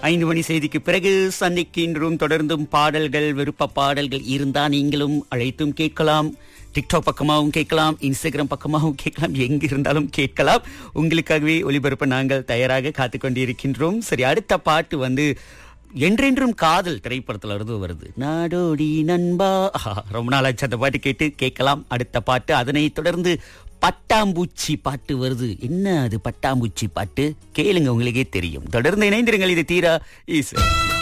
ஐந்து மணி செய்திக்கு பிறகு சந்திக்கின்றோம் தொடர்ந்தும் பாடல்கள் விருப்ப பாடல்கள் இருந்தா நீங்களும் அழைத்தும் கேட்கலாம் டிக்டாக் பக்கமாகவும் கேட்கலாம் இன்ஸ்டாகிராம் பக்கமாகவும் கேட்கலாம் எங்க இருந்தாலும் கேட்கலாம் உங்களுக்காகவே ஒளிபரப்ப நாங்கள் தயாராக காத்து கொண்டிருக்கின்றோம் சரி அடுத்த பாட்டு வந்து என்றென்றும் காதல் திரைப்படத்துல இருந்து வருது நாடோடி நண்பா ஆஹா, ரொம்ப நாளாச்சு அந்த பாட்டு கேட்டு கேட்கலாம் அடுத்த பாட்டு அதனை தொடர்ந்து பட்டாம்பூச்சி பாட்டு வருது என்ன அது பட்டாம்பூச்சி பாட்டு கேளுங்க உங்களுக்கே தெரியும் தொடர்ந்து இணைந்திருங்கள் இது தீரா ஈசு